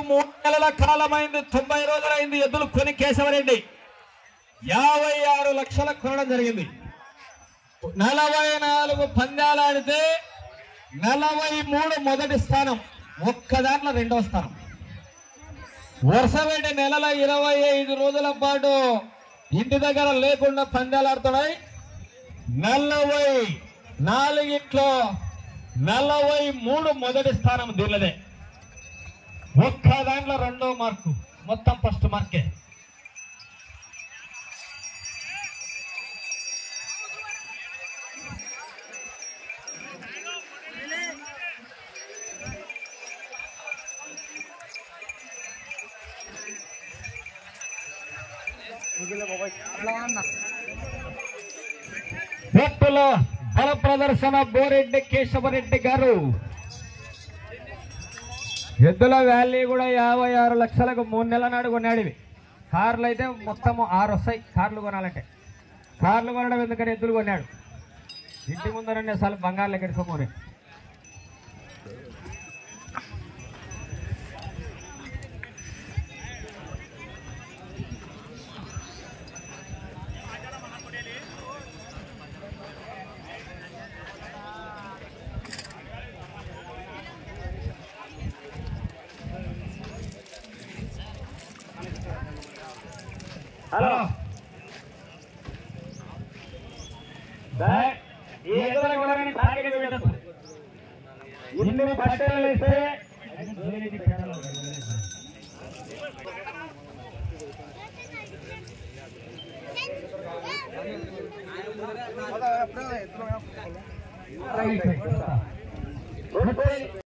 మూడు నెలల కాలమైంది తొంభై రోజులైంది ఎద్దులు కొని కేశవరెడ్డి యాభై ఆరు లక్షలకు కొనడం జరిగింది నలభై నాలుగు పందాలు ఆడితే నలభై మూడు మొదటి స్థానం ఒక్క దాంట్లో రెండవ స్థానం వరుస పెట్టి నెలల ఇరవై ఐదు రోజుల పాటు ఇంటి దగ్గర లేకుండా పందాలు ఆడుతున్నాయి నలభై నాలుగిట్లో నలభై మూడు మొదటి స్థానం దీనిదే ఒక్క దాంట్లో రెండో మార్కు మొత్తం ఫస్ట్ మార్కే వ్యక్తుల బల ప్రదర్శన బోరెడ్డి కేశవరెడ్డి గారు ఎద్దుల వ్యాలీ కూడా యాభై ఆరు లక్షలకు మూడు నెలల నాడు కొన్నాడు ఇవి కార్లు అయితే మొత్తం ఆరు వస్తాయి కార్లు కొనాలంటే కార్లు కొనడం ఎందుకని ఎద్దులు కొన్నాడు ఇంటి ముందర రెండు సార్లు బంగారు ఎక్కడికోమని హలో ఇన్ని బట్టలు వేస్తే రైట్ రైట్